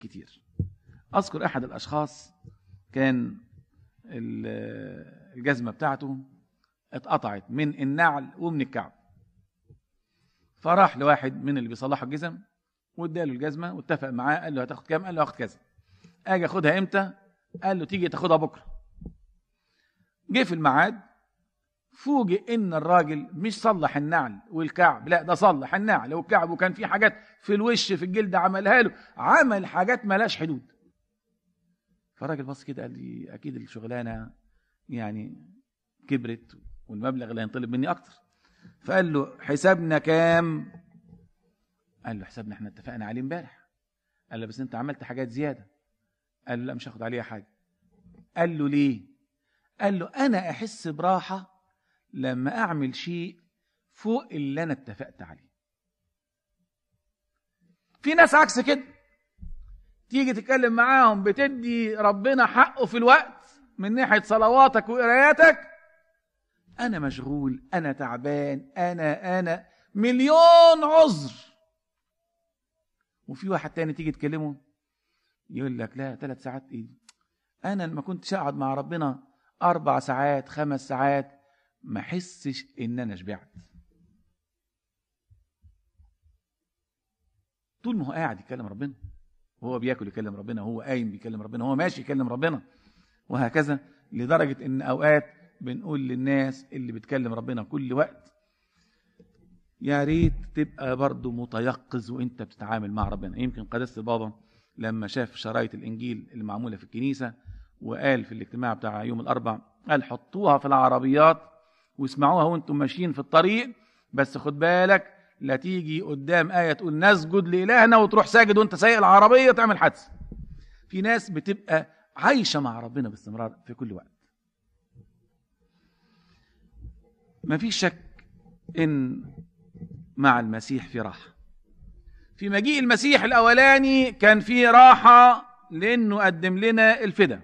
كتير اذكر احد الاشخاص كان ال- الجزمه بتاعته اتقطعت من النعل ومن الكعب فراح لواحد من اللي بيصلحوا الجزم واداله الجزمه واتفق معاه قال له هتاخد كام قال له هاخد كذا اجي اخدها امتى قال له تيجي تاخدها بكره جه في الميعاد فوجئ ان الراجل مش صلح النعل والكعب لا ده صلح النعل والكعب وكان في حاجات في الوش في الجلد عملها له عمل حاجات ملاش حدود فالراجل بص كده قال لي اكيد الشغلانه يعني كبرت والمبلغ اللي هينطلب مني اكتر فقال له حسابنا كام قال له حسابنا احنا اتفقنا عليه امبارح قال له بس انت عملت حاجات زياده قال له لا مش هاخد عليها حاجه قال له ليه قال له انا احس براحه لما اعمل شيء فوق اللي انا اتفقت عليه في ناس عكس كده تيجي تتكلم معاهم بتدي ربنا حقه في الوقت من ناحيه صلواتك وقراياتك انا مشغول انا تعبان انا انا مليون عذر وفي واحد تاني تيجي تكلمه يقول لك لا ثلاث ساعات ايه انا ما كنتش اقعد مع ربنا اربع ساعات خمس ساعات ما احسش ان انا شبعت طول ما هو قاعد يكلم ربنا وهو بياكل يكلم ربنا وهو قايم بيكلم ربنا وهو ماشي يكلم ربنا وهكذا لدرجة ان اوقات بنقول للناس اللي بتكلم ربنا كل وقت يا ريت تبقى برضه متيقظ وانت بتتعامل مع ربنا يمكن قداسة البابا لما شاف شرايط الانجيل اللي معمولة في الكنيسة وقال في الاجتماع بتاع يوم الاربع قال حطوها في العربيات واسمعوها وانتم ماشيين في الطريق بس خد بالك لا تيجي قدام آية تقول نسجد لإلهنا وتروح ساجد وانت سايق العربية تعمل حادثة في ناس بتبقى عايشة مع ربنا باستمرار في كل وقت ما في شك ان مع المسيح في راحة في مجيء المسيح الأولاني كان في راحة لأنه قدم لنا الفدا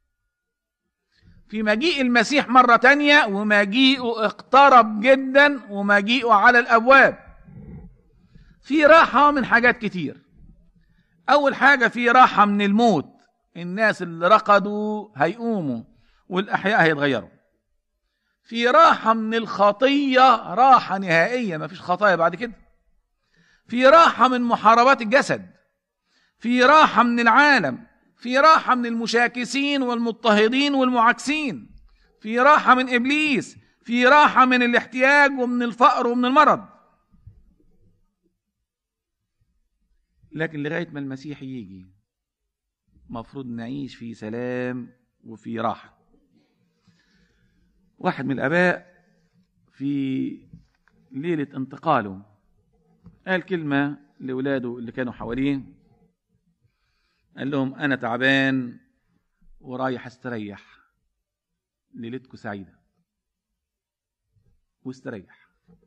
في مجيء المسيح مرة تانية ومجيئه اقترب جدا ومجيئه على الأبواب في راحة من حاجات كتير أول حاجة في راحة من الموت الناس اللي رقدوا هيقوموا والأحياء هيتغيروا في راحة من الخطية راحة نهائية ما فيش خطايا بعد كده في راحة من محاربات الجسد في راحة من العالم في راحة من المشاكسين والمضطهدين والمعاكسين في راحة من إبليس في راحة من الاحتياج ومن الفقر ومن المرض لكن لغاية ما المسيح يجي مفروض نعيش في سلام وفي راحة واحد من الآباء في ليلة انتقاله قال كلمة لأولاده اللي كانوا حواليه قال لهم أنا تعبان ورايح استريح ليلتكم سعيدة واستريح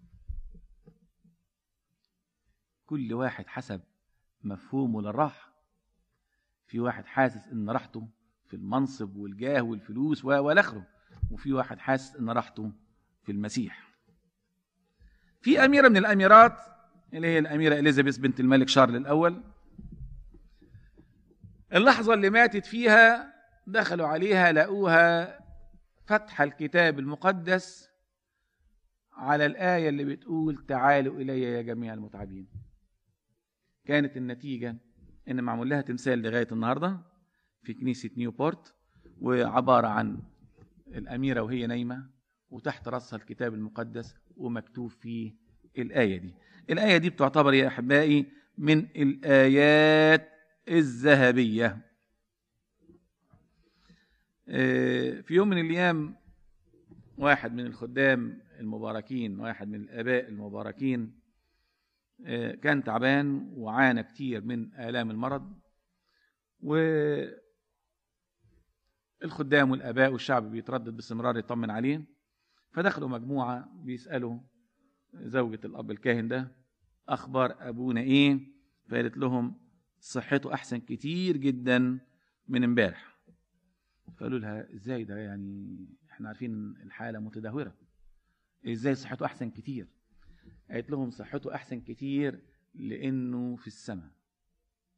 كل واحد حسب مفهومه للراحة في واحد حاسس ان راحته في المنصب والجاه والفلوس والاخره وفي واحد حاسس ان راحته في المسيح في أميرة من الأميرات اللي هي الأميرة إليزابيث بنت الملك شارل الأول اللحظة اللي ماتت فيها دخلوا عليها لقوها فتح الكتاب المقدس على الآية اللي بتقول تعالوا إلي يا جميع المتعبين كانت النتيجة إن معمول لها تمثال لغاية النهاردة في كنيسة نيوبورت وعبارة عن الأميرة وهي نايمة وتحت رأسها الكتاب المقدس ومكتوب فيه الآية دي الآية دي بتعتبر يا أحبائي من الآيات الذهبية في يوم من الأيام واحد من الخدام المباركين واحد من الآباء المباركين كان تعبان وعانى كتير من آلام المرض والخدام والآباء والشعب بيتردد باستمرار يطمن عليه فدخلوا مجموعة بيسألوا زوجة الأب الكاهن ده أخبار أبونا إيه فقالت لهم صحته أحسن كتير جدا من امبارح فقالوا لها إزاي ده يعني إحنا عارفين الحالة متدهورة إزاي صحته أحسن كتير قالت لهم صحته أحسن كتير لأنه في السماء